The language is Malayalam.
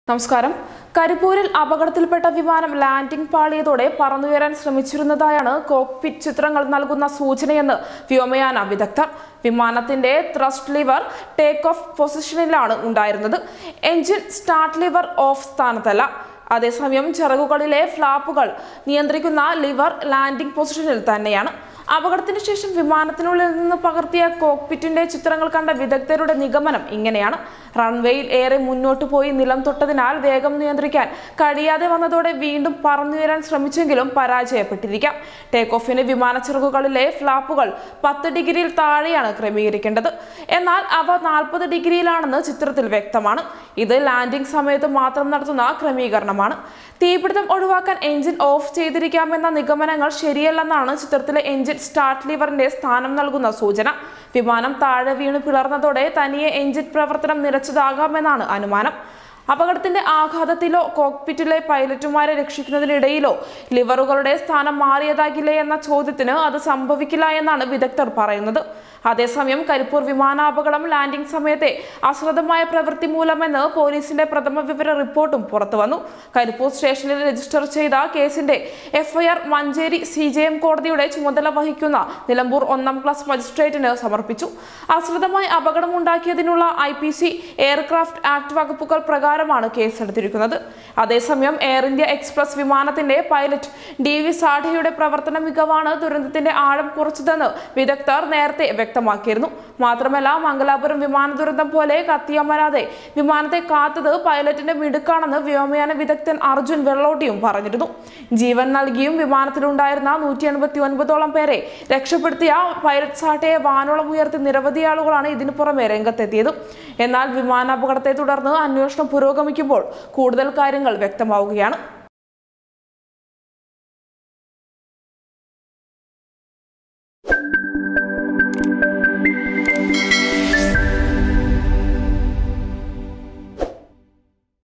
നമസ്കാരം കരിപ്പൂരിൽ അപകടത്തിൽപ്പെട്ട വിമാനം ലാൻഡിംഗ് പാളിയതോടെ പറന്നുയരാൻ ശ്രമിച്ചിരുന്നതായാണ് കോക്പിറ്റ് ചിത്രങ്ങൾ നൽകുന്ന സൂചനയെന്ന് വ്യോമയാന വിദഗ്ധർ വിമാനത്തിന്റെ ത്രസ്റ്റ് ലിവർ ടേക്ക് ഓഫ് പൊസിഷനിലാണ് ഉണ്ടായിരുന്നത് എഞ്ചിൻ സ്റ്റാർട്ട് ലിവർ ഓഫ് സ്ഥാനത്തല്ല അതേസമയം ചിറകുകളിലെ ഫ്ലാപ്പുകൾ നിയന്ത്രിക്കുന്ന ലിവർ ലാൻഡിംഗ് പൊസിഷനിൽ തന്നെയാണ് അപകടത്തിന് ശേഷം വിമാനത്തിനുള്ളിൽ നിന്ന് പകർത്തിയ കോക്പിറ്റിന്റെ ചിത്രങ്ങൾ കണ്ട വിദഗ്ധരുടെ നിഗമനം ഇങ്ങനെയാണ് റൺവേയിൽ ഏറെ മുന്നോട്ട് പോയി നിലം തൊട്ടതിനാൽ വേഗം നിയന്ത്രിക്കാൻ കഴിയാതെ വന്നതോടെ വീണ്ടും പറന്നുയരാൻ ശ്രമിച്ചെങ്കിലും പരാജയപ്പെട്ടിരിക്കാം ടേക്ക് ഓഫിന് വിമാനച്ചിറകുകളിലെ ഫ്ലാപ്പുകൾ പത്ത് ഡിഗ്രിയിൽ താഴെയാണ് ക്രമീകരിക്കേണ്ടത് എന്നാൽ അവ നാൽപ്പത് ഡിഗ്രിയിലാണെന്ന് ചിത്രത്തിൽ വ്യക്തമാണ് ഇത് ലാൻഡിംഗ് സമയത്ത് മാത്രം നടത്തുന്ന ക്രമീകരണമാണ് തീപിടുത്തം ഒഴിവാക്കാൻ എഞ്ചിൻ ഓഫ് ചെയ്തിരിക്കാമെന്ന നിഗമനങ്ങൾ ശരിയല്ലെന്നാണ് ചിത്രത്തിലെ എഞ്ചിൻ സ്റ്റാർട്ട് ലിവറിന്റെ സ്ഥാനം നൽകുന്ന സൂചന വിമാനം താഴെ വീണ് പിളർന്നതോടെ തനിയെ എഞ്ചിൻ പ്രവർത്തനം നിലച്ചതാകാമെന്നാണ് അനുമാനം അപകടത്തിന്റെ ആഘാതത്തിലോ കോക്പിറ്റിലെ പൈലറ്റുമാരെ രക്ഷിക്കുന്നതിനിടയിലോ ലിവറുകളുടെ സ്ഥാനം മാറിയതാകില്ലേ എന്ന ചോദ്യത്തിന് അത് സംഭവിക്കില്ല എന്നാണ് വിദഗ്ധർ പറയുന്നത് അതേസമയം കരിപ്പൂർ വിമാനാപകടം ലാൻഡിംഗ് സമയത്തെ അശ്രദ്ധമായ പ്രവൃത്തി മൂലമെന്ന് പോലീസിന്റെ പ്രഥമ വിവര റിപ്പോർട്ടും പുറത്തുവന്നു കരിപ്പൂർ സ്റ്റേഷനിൽ രജിസ്റ്റർ ചെയ്ത കേസിന്റെ FIR Manjeri C J M കോടതിയുടെ ചുമതല വഹിക്കുന്ന നിലമ്പൂർ ഒന്നാം ക്ലാസ് മജിസ്ട്രേറ്റിന് സമർപ്പിച്ചു അശ്രദ്ധമായി അപകടമുണ്ടാക്കിയതിനുള്ള I P C aircraft act വകുപ്പുകൾ പ്രകാരമാണ് കേസെടുത്തിരിക്കുന്നത് അതേസമയം എയർ ഇന്ത്യ എക്സ്പ്രസ് വിമാനത്തിന്റെ പൈലറ്റ് ഡി വി സാഠയുടെ പ്രവർത്തന മികവാണ് ദുരന്തത്തിന്റെ ആഴം കുറച്ചതെന്ന് വിദഗ്ധർ നേരത്തെ വ്യക്തമാക്കിയിരുന്നു മാത്രമല്ല മംഗലാപുരം വിമാന ദുരന്തം പോലെ കത്തിയമരാതെ വിമാനത്തെ കാത്തത് പൈലറ്റിന്റെ മിടുക്കാണെന്ന് വ്യോമയാന വിദഗ്ധൻ അർജുൻ വെള്ളോട്ടിയും പറഞ്ഞിരുന്നു ജീവൻ നൽകിയും വിമാനത്തിലുണ്ടായിരുന്ന നൂറ്റി എൺപത്തി ഒൻപതോളം പേരെ രക്ഷപ്പെടുത്തിയ പൈലറ്റ് സാഠയെ വാനോളം ഉയർത്തി നിരവധി ആളുകളാണ് ഇതിനു പുറമെ രംഗത്തെത്തിയത് എന്നാൽ വിമാനാപകടത്തെ തുടർന്ന് അന്വേഷണം പുരോഗമിക്കുമ്പോൾ കൂടുതൽ കാര്യങ്ങൾ വ്യക്തമാവുകയാണ്